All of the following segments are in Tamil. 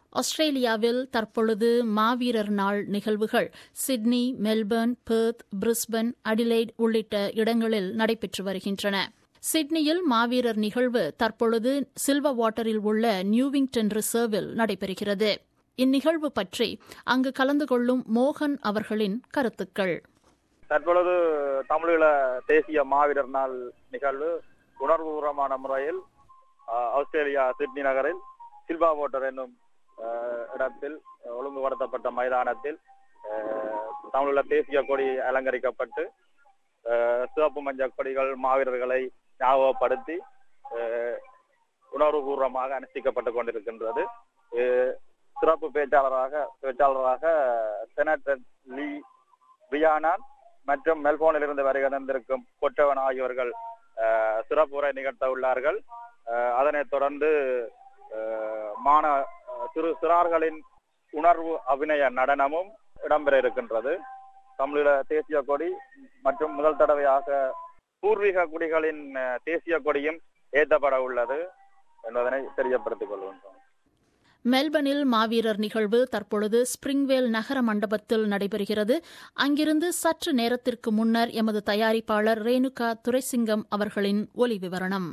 ஆஸ்திரேலியாவில் தற்பொழுது மாவீரர் நாள் நிகழ்வுகள் Sydney Melbourne Perth Brisbane Adelaide உள்ளிட்ட இடங்களில் நடைபெற்று வருகின்றன சிட்னியில் மாவீரர் நிகழ்வு தற்பொழுது சில்வர் வாட்டரில் உள்ள நியூவிங்டன் ரிசர்வில் நடைபெறுகிறது இந்நிகழ்வு பற்றி அங்கு கலந்து கொள்ளும் மோகன் அவர்களின் கருத்துக்கள் தற்பொழுது தமிழீழ தேசிய மாவீரர் நாள் நிகழ்வு உணர்வுபூர்வமான முறையில் அஹ், ஆஸ்திரேலியா சிட்னி நகரில் சில்வா வாட்டர் என்னும் அஹ், இடத்தில் ஒழுங்குபடுத்தப்பட்ட மைதானத்தில் அஹ், தமிழீழ தேசிய கொடி அலங்கரிக்கப்பட்டு அஹ், சிவப்பு மஞ்சள் கொடிகள் மாவீரர்களை ஞாபகப்படுத்தி அஹ், உணர்வுபூர்வமாக அனுஷ்டிக்கப்பட்டுக் கொண்டிருக்கின்றது அஹ், சிறப்பு பேச்சாளராக பேச்சாளராக செனட்டர் லீ ரியானான் மற்றும் மெல்போர்னில் இருந்து வருகை தந்திருக்கும் கொற்றவன் ஆகியோர்கள் அஹ், சிறப்பு உரை நிகழ்த்த உள்ளார்கள் அஹ், அதனைத் தொடர்ந்து அஹ், மாண சிறு சிறார்களின் உணர்வு அபிநய நடனமும் இடம்பெற இருக்கின்றது தமிழீழ தேசிய கொடி மற்றும் முதல் தடவையாக பூர்வீக குடிகளின் அஹ், தேசிய கொடியும் ஏற்றப்பட உள்ளது என்பதனை தெரியப்படுத்திக் கொள்கின்றோம் மெல்பர்னில் மாவீரர் நிகழ்வு தற்பொழுது ஸ்பிரிங்வேல் நகர மண்டபத்தில் நடைபெறுகிறது அங்கிருந்து சற்று நேரத்திற்கு முன்னர் எமது தயாரிப்பாளர் ரேணுகா துரைசிங்கம் அவர்களின் ஒலி விவரணம்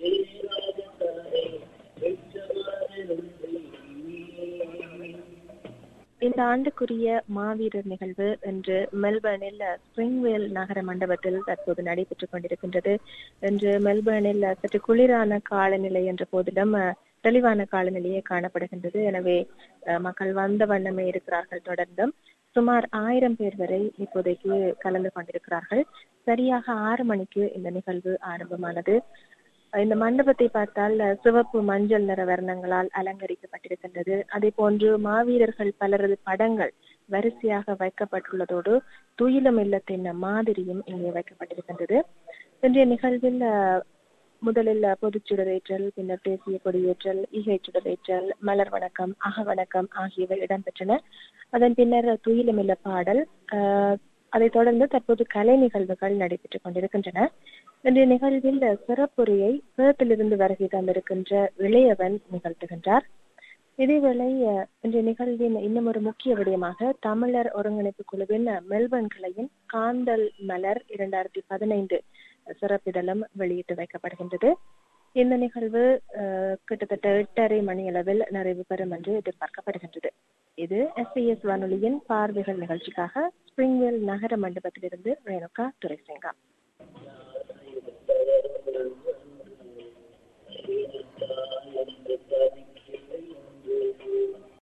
இந்த ஆண்டுக்குரிய மாவீரர் நிகழ்வு இன்று மெல்பர்னில் ஸ்பிரிங்வேல் நகர மண்டபத்தில் தற்போது நடைபெற்றுக் கொண்டிருக்கின்றது இன்று மெல்பர்னில் சற்று குளிரான காலநிலை என்ற போதிலும் அஹ், தெளிவான காலநிலையே காணப்படுகின்றது எனவே அஹ், மக்கள் வந்த வண்ணமே இருக்கிறார்கள் தொடர்ந்தும் சுமார் ஆயிரம் பேர் வரை இப்போதைக்கு கலந்து கொண்டிருக்கிறார்கள் சரியாக ஆறு மணிக்கு இந்த நிகழ்வு ஆரம்பமானது இந்த மண்டபத்தை பார்த்தால் அஹ், சிவப்பு மஞ்சள் நிற வர்ணங்களால் அலங்கரிக்கப்பட்டிருக்கின்றது அதே போன்று மாவீரர்கள் பலரது படங்கள் வரிசையாக வைக்கப்பட்டுள்ளதோடு துயிலும் இல்லத்தின் மாதிரியும் இங்கே வைக்கப்பட்டிருக்கின்றது இன்றைய நிகழ்வில் அஹ், முதலில் பொதுச்சுடரேற்றல் பின்னர் தேசிய கொடியேற்றல் ஈகை சுடரேற்றல் மலர் வணக்கம் அக வணக்கம் ஆகியவை இடம்பெற்றன அதன் பின்னர் துயிலும் இல்ல பாடல் அஹ், அதைத் தொடர்ந்து தற்போது கலை நிகழ்வுகள் நடைபெற்றுக் கொண்டிருக்கின்றன இன்றைய நிகழ்வில் சிறப்புரையை பேர்த்திலிருந்து வருகை தந்திருக்கின்ற இளையவன் நிகழ்த்துகின்றார் இதேவேளை அஹ், இன்றைய நிகழ்வின் இன்னும் ஒரு முக்கிய விடயமாக தமிழர் ஒருங்கிணைப்பு குழுவின் மெல்பர்ன் கிளையின் காந்தல் மலர் இரண்டாயிரத்தி பதினைந்து சிறப்பிதழும் வெளியிட்டு வைக்கப்படுகின்றது இந்த நிகழ்வு அஹ், கிட்டத்தட்ட எட்டரை மணி அளவில் நிறைவு பெறும் என்று எதிர்பார்க்கப்படுகின்றது இது எஸ்பிஎஸ் வானொலியின் பார்வைகள் நிகழ்ச்சிக்காக ஸ்பிரிங்வேல் நகர மண்டபத்திலிருந்து ரேணுகா துரைசிங்கா